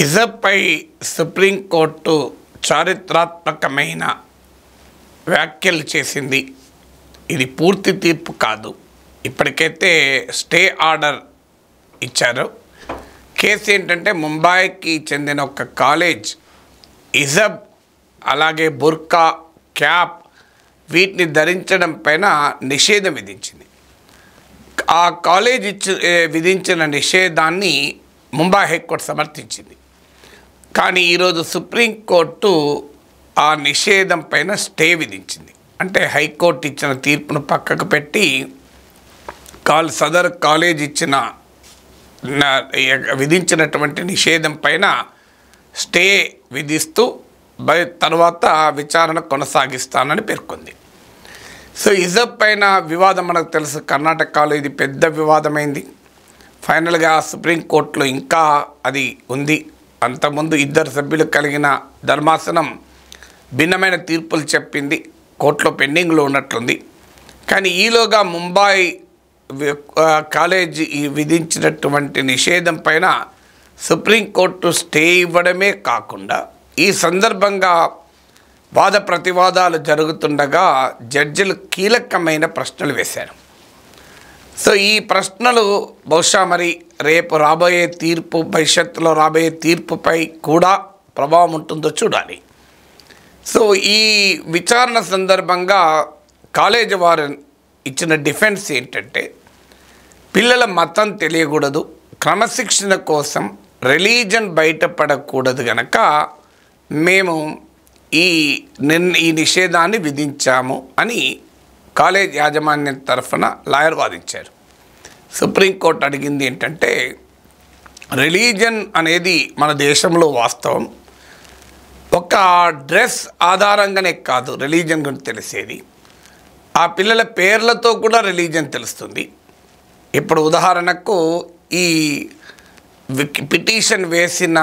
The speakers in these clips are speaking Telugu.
ఇజప్పై సుప్రీంకోర్టు చారిత్రాత్మకమైన వ్యాఖ్యలు చేసింది ఇది పూర్తి తీర్పు కాదు ఇప్పటికైతే స్టే ఆర్డర్ ఇచ్చారు కేసు ఏంటంటే ముంబైకి చెందిన ఒక కాలేజ్ ఇజబ్ అలాగే బుర్కా క్యాప్ వీటిని ధరించడం పైన నిషేధం విధించింది ఆ కాలేజ్ ఇచ్చి ఏ, విధించిన నిషేధాన్ని ముంబై హైకోర్టు సమర్థించింది కానీ ఈరోజు సుప్రీంకోర్టు ఆ నిషేధం పైన స్టే విధించింది అంటే హైకోర్టు ఇచ్చిన తీర్పును పక్కకు పెట్టి కాల్ సదర్ కాలేజ్ ఇచ్చిన నా- విధించినటువంటి నిషేధం పైన స్టే విధిస్తూ బై తర్వాత విచారణ కొనసాగిస్తానని పేర్కొంది సో ఇజబ్ పైన వివాదం మనకు తెలుసు కర్ణాటకలో ఇది పెద్ద వివాదమైంది ఫైనల్గా సుప్రీంకోర్టులో ఇంకా అది ఉంది అంతకుముందు ఇద్దరు సభ్యులు కలిగిన ధర్మాసనం భిన్నమైన తీర్పులు చెప్పింది కోర్టులో పెండింగ్లో ఉన్నట్లుంది కానీ ఈలోగా ముంబై వి- ఆ, కాలేజీ ఈ విధించినటువంటి నిషేధం పైన సుప్రీంకోర్టు స్టే ఇవ్వడమే కాకుండా ఈ సందర్భంగా వాద ప్రతివాదాలు జరుగుతుండగా జడ్జిలు కీలకమైన ప్రశ్నలు వేశారు సో ఈ ప్రశ్నలు బహుశా మరి రేపు రాబోయే తీర్పు భవిష్యత్తులో రాబోయే తీర్పుపై కూడా ప్రభావం ఉంటుందో చూడాలి సో ఈ విచారణ సందర్భంగా కాలేజీ వారు ఇచ్చిన డిఫెన్స్ ఏంటంటే పిల్లల మతం తెలియకూడదు క్రమశిక్షణ కోసం రిలీజన్ బయటపడకూడదు గనక మేము ఈ నిన్ ఈ నిషేధాన్ని విధించాము అని కాలేజ్ యాజమాన్యం తరఫున లాయర్ వాదించారు సుప్రీంకోర్టు అడిగింది ఏంటంటే రిలీజన్ అనేది మన దేశంలో వాస్తవం ఒక డ్రెస్ ఆధారంగానే కాదు రిలీజన్ గురించి తెలిసేది ఆ పిల్లల పేర్లతో కూడా రిలీజన్ తెలుస్తుంది ఇప్పుడు ఉదాహరణకు ఈ విక్- పిటిషన్ వేసిన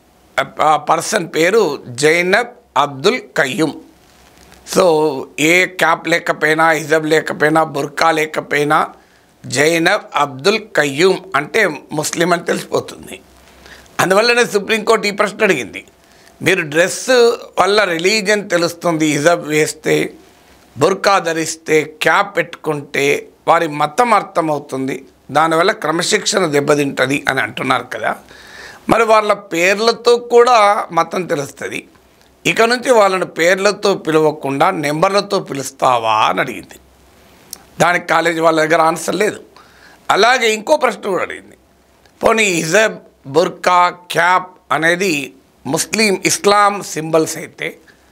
పర్సన్ పేరు Zainab Abdul Qayyum so a cap లేకపోయినా హిజబ్ లేకపోయినా బుర్కా లేకపోయినా జైనబ్ అబ్దుల్ కయ్యూమ్ అంటే ముస్లిం అని తెలిసిపోతుంది అందువల్లనే సుప్రీంకోర్టు ఈ ప్రశ్న అడిగింది మీరు డ్రెస్ వల్ల రిలీజన్ తెలుస్తుంది హిజబ్ వేస్తే బుర్కా ధరిస్తే క్యాప్ పెట్టుకుంటే వారి మతం అర్థమవుతుంది దానివల్ల క్రమశిక్షణ దెబ్బతింటుంది అని అంటున్నారు కదా మరి వాళ్ళ పేర్లతో కూడా మతం తెలుస్తుంది ఇక నుంచి వాళ్ళని పేర్లతో పిలవకుండా నెంబర్లతో పిలుస్తావా అని అడిగింది దానికి కాలేజీ వాళ్ళ దగ్గర ఆన్సర్ లేదు అలాగే ఇంకో ప్రశ్న కూడా అడిగింది పోనీ హిజబ్ బుర్కా క్యాప్ అనేది ముస్లిం ఇస్లాం సింబల్స్ అయితే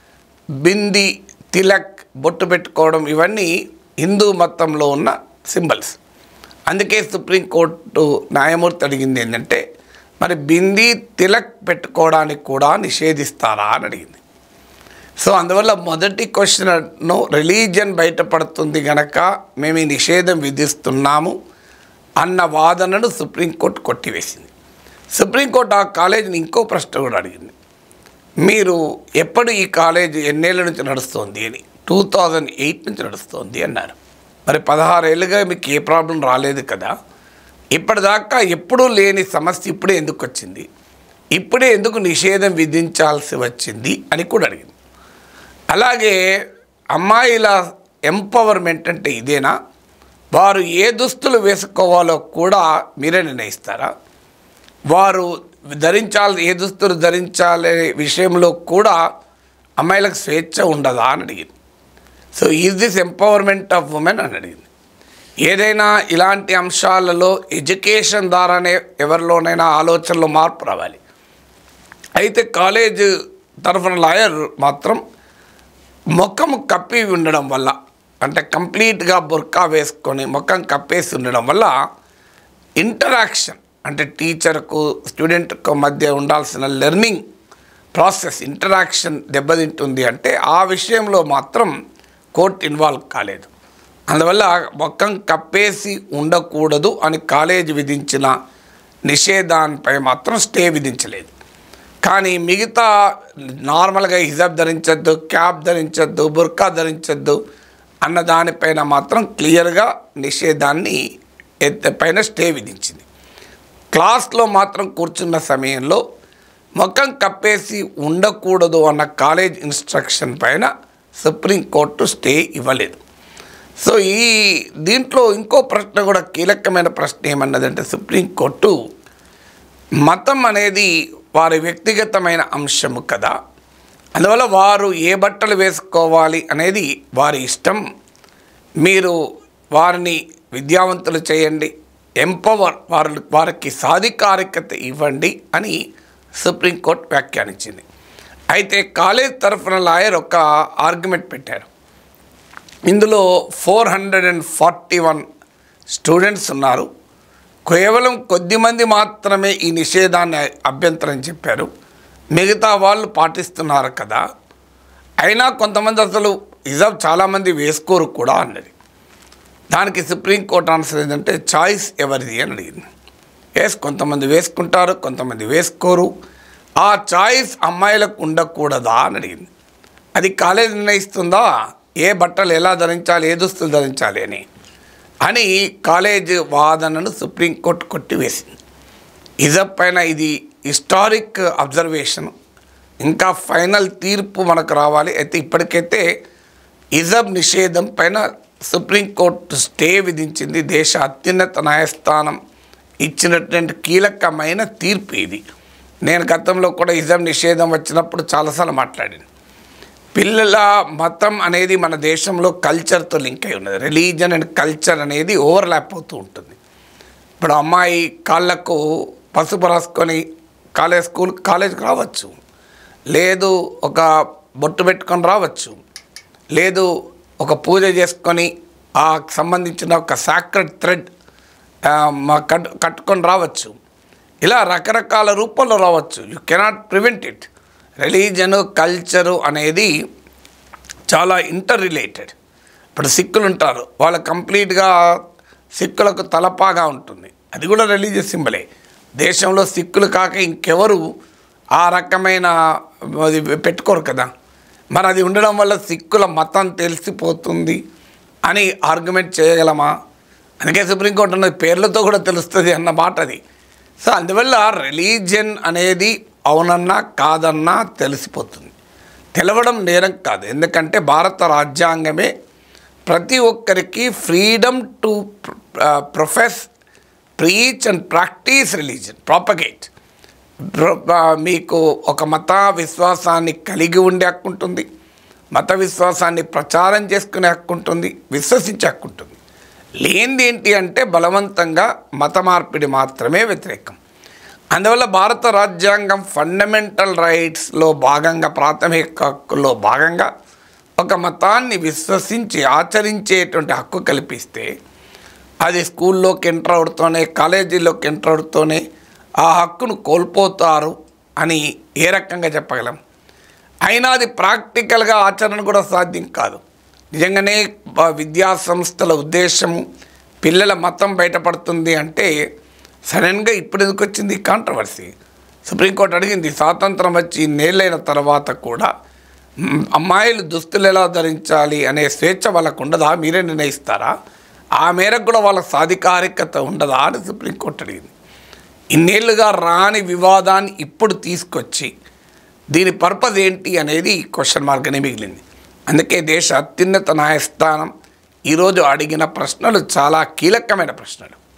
బింది తిలక్ బొట్టు పెట్టుకోవడం ఇవన్నీ హిందూ మతంలో ఉన్న సింబల్స్ అందుకే సుప్రీంకోర్టు న్యాయమూర్తి అడిగింది ఏంటంటే మరి బింది తిలక్ పెట్టుకోవడానికి కూడా నిషేధిస్తారా అని అడిగింది సో అందువల్ల మొదటి క్వశ్చన్ను రిలీజియన్ బయటపడుతుంది గనక మేము ఈ నిషేధం విధిస్తున్నాము అన్న వాదనను సుప్రీంకోర్టు కొట్టివేసింది సుప్రీంకోర్టు ఆ కాలేజీని ఇంకో ప్రశ్న కూడా అడిగింది మీరు ఎప్పుడు ఈ కాలేజ్ ఎన్నేళ్ళ నుంచి నడుస్తోంది అని టూ థౌజండ్ ఎయిట్ నుంచి నడుస్తోంది అన్నారు మరి పదహారేళ్ళుగా మీకు ఏ ప్రాబ్లం రాలేదు కదా ఇప్పటిదాకా ఎప్పుడూ లేని సమస్య ఇప్పుడే ఎందుకు వచ్చింది ఇప్పుడే ఎందుకు నిషేధం విధించాల్సి వచ్చింది అని కూడా అడిగింది అలాగే అమ్మాయిల ఎంపవర్మెంట్ అంటే ఇదేనా వారు ఏ దుస్తులు వేసుకోవాలో కూడా మీరే నిర్ణయిస్తారా వారు ధరించాలి ఏ దుస్తులు ధరించాలనే విషయంలో కూడా అమ్మాయిలకు స్వేచ్ఛ ఉండదా అని అడిగింది so is this empowerment of women అని అడిగింది ఏదైనా ఇలాంటి అంశాలలో ఎడ్యుకేషన్ ద్వారానే ఎవరిలోనైనా ఆలోచనలో మార్పు రావాలి అయితే కాలేజ్ తరఫున లాయర్ మాత్రం ముఖం కప్పి ఉండడం వల్ల అంటే కంప్లీట్గా బుర్కా వేసుకొని ముఖం కప్పేసి ఉండడం వల్ల ఇంటరాక్షన్ అంటే టీచర్కు స్టూడెంట్కు మధ్య ఉండాల్సిన లెర్నింగ్ ప్రాసెస్ ఇంటరాక్షన్ దెబ్బతింటుంది అంటే ఆ విషయంలో మాత్రం కోర్టు ఇన్వాల్వ్ కాలేదు అందువల్ల ముఖం కప్పేసి ఉండకూడదు అని కాలేజీ విధించిన నిషేధాన్పై మాత్రం స్టే విధించలేదు కానీ మిగతా నార్మల్గా హిజాబ్ ధరించద్దు క్యాప్ ధరించద్దు బుర్కా ధరించద్దు అన్న దానిపైన మాత్రం క్లియర్గా నిషేధాన్ని ఎత్త పైన స్టే విధించింది క్లాస్లో మాత్రం కూర్చున్న సమయంలో ముఖం కప్పేసి ఉండకూడదు అన్న కాలేజ్ ఇన్స్ట్రక్షన్ పైన సుప్రీంకోర్టు స్టే ఇవ్వలేదు సో ఈ దీంట్లో ఇంకో ప్రశ్న కూడా కీలకమైన ప్రశ్న ఏమన్నదంటే సుప్రీంకోర్టు మతం అనేది వారి వ్యక్తిగతమైన అంశము కదా అందువల్ల వారు ఏ బట్టలు వేసుకోవాలి అనేది వారి ఇష్టం మీరు వారిని విద్యావంతులు చేయండి ఎంపవర్ వారు వారికి సాధికారికత ఇవ్వండి అని సుప్రీంకోర్టు వ్యాఖ్యానించింది అయితే కాలేజ్ తరఫున లాయర్ ఒక ఆర్గ్యుమెంట్ పెట్టారు ఇందులో four hundred and forty one students ఉన్నారు కేవలం కొద్దిమంది మాత్రమే ఈ నిషేధాన్ని అభ్యంతరం చెప్పారు మిగతా వాళ్ళు పాటిస్తున్నారు కదా అయినా కొంతమంది అసలు ఇజబ్ చాలామంది వేసుకోరు కూడా అన్నది దానికి సుప్రీంకోర్టు ఆన్సర్ ఏంటంటే చాయిస్ ఎవరిది అని అడిగింది ఎస్ కొంతమంది వేసుకుంటారు కొంతమంది వేసుకోరు ఆ చాయిస్ అమ్మాయిలకు ఉండకూడదా అని అడిగింది అది కాలేజ్ నిర్ణయిస్తుందా ఏ బట్టలు ఎలా ధరించాలి ఏ దుస్తులు ధరించాలి అని అని కాలేజ్ వాదనను సుప్రీంకోర్టు కొట్టివేసింది ఇజబ్ పైన ఇది హిస్టారిక్ అబ్జర్వేషన్ ఇంకా ఫైనల్ తీర్పు మనకు రావాలి అయితే ఇప్పటికైతే ఇజబ్ నిషేధం పైన సుప్రీంకోర్టు స్టే విధించింది దేశ అత్యున్నత న్యాయస్థానం ఇచ్చినటువంటి కీలకమైన తీర్పు ఇది నేను గతంలో కూడా ఇజం నిషేధం వచ్చినప్పుడు చాలాసార్లు మాట్లాడాను పిల్లల మతం అనేది మన దేశంలో కల్చర్తో లింక్ అయి ఉన్నది రిలీజన్ అండ్ కల్చర్ అనేది ఓవర్లాప్ అవుతూ ఉంటుంది ఇప్పుడు అమ్మాయి కాళ్ళకు పసుపు రాసుకొని కాలేజ్ స్కూల్ కాలేజ్కి రావచ్చు లేదు ఒక బొట్టు పెట్టుకొని రావచ్చు లేదు ఒక పూజ చేసుకొని ఆ సంబంధించిన ఒక సాక్రెడ్ థ్రెడ్ మా కట్ కట్టుకొని రావచ్చు ఇలా రకరకాల రూపంలో రావచ్చు you cannot prevent it religion culture అనేది చాలా ఇంటర్ రిలేటెడ్ ఇప్పుడు సిక్కులు ఉంటారు వాళ్ళు కంప్లీట్గా సిక్కులకు తలపాగా ఉంటుంది అది కూడా రిలీజియస్ సింబలే దేశంలో సిక్కులు కాక ఇంకెవరు ఆ రకమైన అది పెట్టుకోరు కదా మరి అది ఉండడం వల్ల సిక్కుల మతం తెలిసిపోతుంది అని ఆర్గ్యుమెంట్ చేయగలమా అందుకే సుప్రీంకోర్టు ఉన్నది పేర్లతో కూడా తెలుస్తుంది అన్న మాట అది సో అందువల్ల రిలీజియన్ అనేది అవునన్నా కాదన్నా తెలిసిపోతుంది తెలవడం నేరం కాదు ఎందుకంటే భారత రాజ్యాంగమే ప్రతి ఒక్కరికి freedom to profess preach and practise religion propagate మీకు ఒక మత విశ్వాసాన్ని కలిగి ఉండే హక్కు ఉంటుంది మత విశ్వాసాన్ని ప్రచారం చేసుకునే హక్కు ఉంటుంది విశ్వసించే హక్కు ఉంటుంది లేనిది ఏంటి అంటే బలవంతంగా మత మార్పిడి మాత్రమే వ్యతిరేకం అందువల్ల భారత రాజ్యాంగం ఫండమెంటల్ రైట్స్లో భాగంగా ప్రాథమిక హక్కుల్లో భాగంగా ఒక మతాన్ని విశ్వసించి ఆచరించేటువంటి హక్కు కల్పిస్తే అది స్కూల్లోకి ఎంటర్ అవుతూనే కాలేజీలోకి ఎంటర్ అవుతూనే ఆ హక్కును కోల్పోతారు అని ఏ రకంగా చెప్పగలం అయినా అది ప్రాక్టికల్గా ఆచరణ కూడా సాధ్యం కాదు నిజంగానే బ- విద్యా సంస్థల ఉద్దేశం పిల్లల మతం బయటపడుతుంది అంటే సడన్గా ఇప్పుడు ఎందుకు వచ్చింది కాంట్రవర్సీ సుప్రీంకోర్టు అడిగింది స్వాతంత్రం వచ్చి నేలైన తర్వాత కూడా మ్, అమ్మాయిలు దుస్తులు ఎలా ధరించాలి అనే స్వేచ్ఛ వాళ్ళకు ఉండదా మీరే నిర్ణయిస్తారా ఆ మేరకు కూడా వాళ్ళ సాధికారికత ఉండదా అని సుప్రీంకోర్టు అడిగింది ఇన్నేళ్లుగా రాని వివాదాన్ని ఇప్పుడు తీసుకొచ్చి దీని పర్పస్ ఏంటి అనేది క్వశ్చన్ మార్క్నే మిగిలింది అందుకే దేశ అత్యున్నత న్యాయస్థానం ఈరోజు అడిగిన ప్రశ్నలు చాలా కీలకమైన ప్రశ్నలు